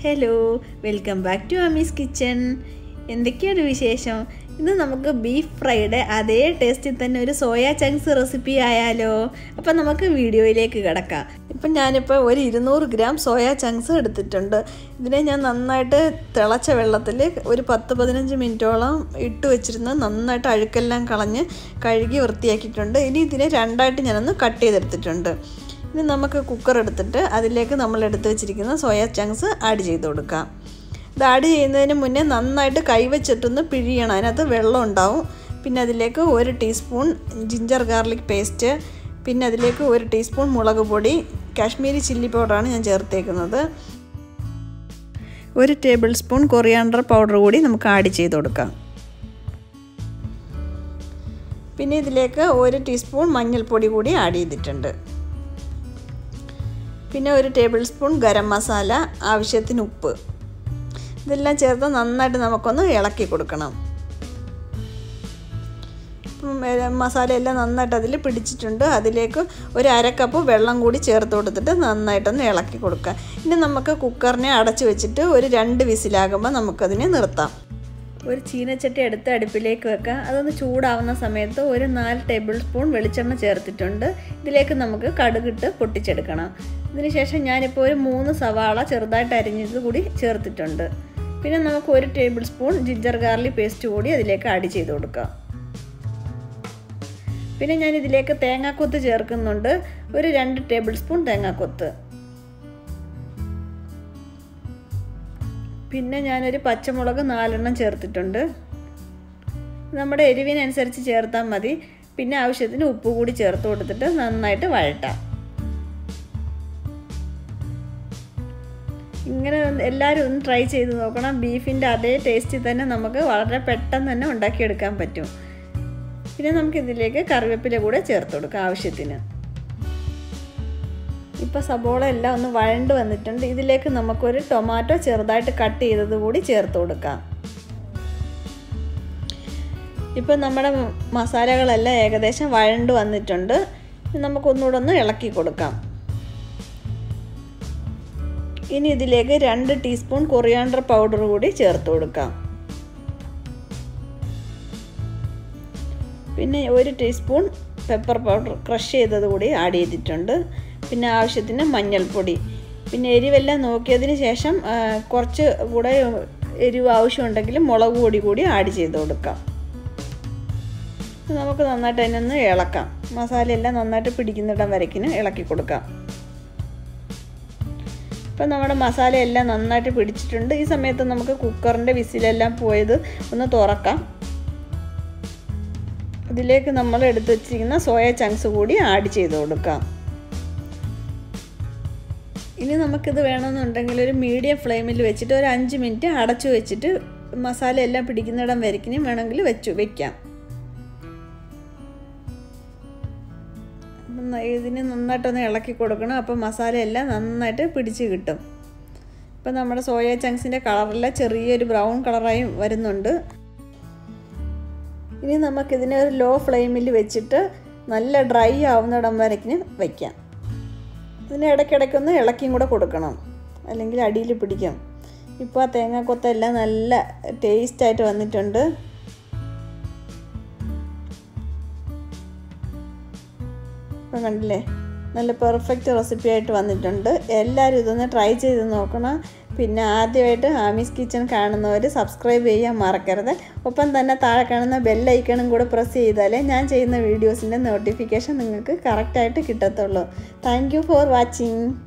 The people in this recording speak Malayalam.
hello welcome back to Amee's kitchen എന്തൊക്കെയാണ് വിശേഷം ഇന്ന് നമുക്ക് ബീഫ് ഫ്രൈയുടെ അതേ ടേസ്റ്റിൽ തന്നെ ഒരു സോയ ചങ്ക്സ് റെസിപ്പി ആയാലോ അപ്പം നമുക്ക് വീഡിയോയിലേക്ക് കിടക്കാം ഇപ്പം ഞാനിപ്പോൾ ഒരു ഇരുന്നൂറ് ഗ്രാം സോയ ചങ്ക്സ് എടുത്തിട്ടുണ്ട് ഇതിനെ ഞാൻ നന്നായിട്ട് തിളച്ച വെള്ളത്തിൽ ഒരു പത്ത് പതിനഞ്ച് മിനിറ്റോളം ഇട്ട് വെച്ചിരുന്ന് നന്നായിട്ട് അഴുക്കെല്ലാം കളഞ്ഞ് കഴുകി വൃത്തിയാക്കിയിട്ടുണ്ട് ഇനി ഇതിനെ രണ്ടായിട്ട് ഞാനൊന്ന് കട്ട് ചെയ്തെടുത്തിട്ടുണ്ട് ഇനി നമുക്ക് കുക്കർ എടുത്തിട്ട് അതിലേക്ക് നമ്മൾ എടുത്ത് വെച്ചിരിക്കുന്ന സോയ ചങ്ക്സ് ആഡ് ചെയ്ത് കൊടുക്കാം ഇത് ആഡ് ചെയ്യുന്നതിന് മുന്നേ നന്നായിട്ട് കൈവച്ചിട്ടൊന്ന് പിഴിയണം അതിനകത്ത് വെള്ളം ഉണ്ടാവും പിന്നെ അതിലേക്ക് ഒരു ടീസ്പൂൺ ജിഞ്ചർ ഗാർലിക് പേസ്റ്റ് പിന്നെ അതിലേക്ക് ഒരു ടീസ്പൂൺ മുളക് പൊടി കാശ്മീരി ചില്ലി പൗഡറാണ് ഞാൻ ചേർത്തേക്കുന്നത് ഒരു ടേബിൾ സ്പൂൺ കൊറിയാണ്ടർ പൗഡർ കൂടി നമുക്ക് ആഡ് ചെയ്ത് കൊടുക്കാം പിന്നെ ഇതിലേക്ക് ഒരു ടീസ്പൂൺ മഞ്ഞൾപ്പൊടി കൂടി ആഡ് ചെയ്തിട്ടുണ്ട് പിന്നെ ഒരു ടേബിൾ സ്പൂൺ ഗരം മസാല ആവശ്യത്തിന് ഉപ്പ് ഇതെല്ലാം ചേർത്ത് നന്നായിട്ട് നമുക്കൊന്ന് ഇളക്കി കൊടുക്കണം മസാലയെല്ലാം നന്നായിട്ട് അതിൽ പിടിച്ചിട്ടുണ്ട് അതിലേക്ക് ഒരു അരക്കപ്പ് വെള്ളം കൂടി ചേർത്ത് കൊടുത്തിട്ട് നന്നായിട്ടൊന്ന് ഇളക്കി കൊടുക്കുക ഇനി നമുക്ക് കുക്കറിനെ അടച്ചു വെച്ചിട്ട് ഒരു രണ്ട് വിസിലാകുമ്പോൾ നമുക്കതിനെ നിർത്താം ഒരു ചീനച്ചട്ടി എടുത്ത് അടുപ്പിലേക്ക് വെക്കാം അതൊന്ന് ചൂടാവുന്ന സമയത്ത് ഒരു നാല് ടേബിൾ സ്പൂൺ വെളിച്ചെണ്ണ ചേർത്തിട്ടുണ്ട് ഇതിലേക്ക് നമുക്ക് കടുകിട്ട് പൊട്ടിച്ചെടുക്കണം ഇതിനുശേഷം ഞാനിപ്പോൾ ഒരു മൂന്ന് സവാള ചെറുതായിട്ട് അരിഞ്ഞത് കൂടി ചേർത്തിട്ടുണ്ട് പിന്നെ നമുക്ക് ഒരു table spoon ginger garlic paste കൂടി അതിലേക്ക് ആഡ് ചെയ്ത് കൊടുക്കാം പിന്നെ ഞാൻ ഇതിലേക്ക് തേങ്ങാക്കൊത്ത് ചേർക്കുന്നുണ്ട് ഒരു രണ്ട് ടേബിൾ സ്പൂൺ തേങ്ങാക്കൊത്ത് പിന്നെ ഞാനൊരു പച്ചമുളക് നാലെണ്ണം ചേർത്തിട്ടുണ്ട് നമ്മുടെ എരിവിനനുസരിച്ച് ചേർത്താൽ മതി പിന്നെ ആവശ്യത്തിന് ഉപ്പ് കൂടി ചേർത്ത് കൊടുത്തിട്ട് നന്നായിട്ട് വഴട്ടാം ഇങ്ങനെ എല്ലാവരും ഒന്ന് ട്രൈ ചെയ്ത് നോക്കണം ബീഫിൻ്റെ അതേ ടേസ്റ്റിൽ തന്നെ നമുക്ക് വളരെ പെട്ടെന്ന് തന്നെ ഉണ്ടാക്കിയെടുക്കാൻ പറ്റും പിന്നെ നമുക്കിതിലേക്ക് കറിവേപ്പില കൂടെ ചേർത്ത് കൊടുക്കാം ആവശ്യത്തിന് ഇപ്പോൾ സബോള എല്ലാം ഒന്ന് വഴണ്ട് വന്നിട്ടുണ്ട് ഇതിലേക്ക് നമുക്കൊരു ടൊമാറ്റോ ചെറുതായിട്ട് കട്ട് ചെയ്തത് കൂടി ചേർത്ത് കൊടുക്കാം ഇപ്പം നമ്മുടെ മസാലകളെല്ലാം ഏകദേശം വഴണ്ട് വന്നിട്ടുണ്ട് നമുക്കൊന്നുകൂടെ ഒന്ന് ഇളക്കി കൊടുക്കാം ഇനി ഇതിലേക്ക് രണ്ട് ടീസ്പൂൺ കൊറിയാണ്ടർ പൗഡർ കൂടി ചേർത്ത് കൊടുക്കാം പിന്നെ ഒരു ടീസ്പൂൺ പെപ്പർ പൗഡർ ക്രഷ് ചെയ്തത് കൂടി ആഡ് ചെയ്തിട്ടുണ്ട് പിന്നെ ആവശ്യത്തിന് മഞ്ഞൾപ്പൊടി പിന്നെ എരിവെല്ലാം നോക്കിയതിന് ശേഷം കുറച്ച് കൂടെ എരിവ് ആവശ്യമുണ്ടെങ്കിൽ മുളക് പൊടി കൂടി ആഡ് ചെയ്ത് കൊടുക്കാം നമുക്ക് നന്നായിട്ട് അതിനൊന്ന് ഇളക്കാം മസാലയെല്ലാം നന്നായിട്ട് പിടിക്കുന്നിടം വരയ്ക്കിന് ഇളക്കി കൊടുക്കാം ഇപ്പം നമ്മുടെ മസാലയെല്ലാം നന്നായിട്ട് പിടിച്ചിട്ടുണ്ട് ഈ സമയത്ത് നമുക്ക് കുക്കറിൻ്റെ വിസിലെല്ലാം പോയത് ഒന്ന് തുറക്കാം ഇതിലേക്ക് നമ്മൾ എടുത്ത് വെച്ചിരിക്കുന്ന സോയ ചങ്ക്സ് കൂടി ആഡ് ചെയ്ത് കൊടുക്കാം ഇനി നമുക്കിത് വേണമെന്നുണ്ടെങ്കിൽ ഒരു മീഡിയം ഫ്ലെയിമിൽ വെച്ചിട്ട് ഒരു അഞ്ച് മിനിറ്റ് അടച്ചു വെച്ചിട്ട് മസാല എല്ലാം പിടിക്കുന്നിടം വരയ്ക്കിനും വേണമെങ്കിൽ വെച്ചു വെക്കാം ഇതിന് നന്നായിട്ടൊന്ന് ഇളക്കി കൊടുക്കണം അപ്പോൾ മസാലയെല്ലാം നന്നായിട്ട് പിടിച്ച് കിട്ടും ഇപ്പം നമ്മുടെ സോയ ചങ്ക്സിൻ്റെ കളറെല്ലാം ചെറിയൊരു ബ്രൗൺ കളറായി വരുന്നുണ്ട് ഇനി നമുക്കിതിനെ ഒരു ലോ ഫ്ലെയിമിൽ വെച്ചിട്ട് നല്ല ഡ്രൈ ആവുന്നിടം വരയ്ക്കിന് വയ്ക്കാം ഇതിന് ഇടയ്ക്കിടയ്ക്കൊന്ന് ഇളക്കിയും കൂടെ കൊടുക്കണം അല്ലെങ്കിൽ അടിയിൽ പിടിക്കും ഇപ്പോൾ ആ തേങ്ങാക്കൊത്തെല്ലാം നല്ല ടേസ്റ്റായിട്ട് വന്നിട്ടുണ്ട് ഇപ്പം കണ്ടില്ലേ നല്ല പെർഫെക്റ്റ് റെസിപ്പി ആയിട്ട് വന്നിട്ടുണ്ട് എല്ലാവരും ഇതൊന്ന് ട്രൈ ചെയ്ത് നോക്കണം പിന്നെ ആദ്യമായിട്ട് ആമീസ് കിച്ചൺ കാണുന്നവർ സബ്സ്ക്രൈബ് ചെയ്യാൻ മറക്കരുത് ഒപ്പം തന്നെ താഴെ കാണുന്ന ബെല്ലൈക്കണും കൂടെ പ്രസ് ചെയ്താലേ ഞാൻ ചെയ്യുന്ന വീഡിയോസിൻ്റെ നോട്ടിഫിക്കേഷൻ നിങ്ങൾക്ക് കറക്റ്റായിട്ട് കിട്ടത്തുള്ളൂ താങ്ക് ഫോർ വാച്ചിങ്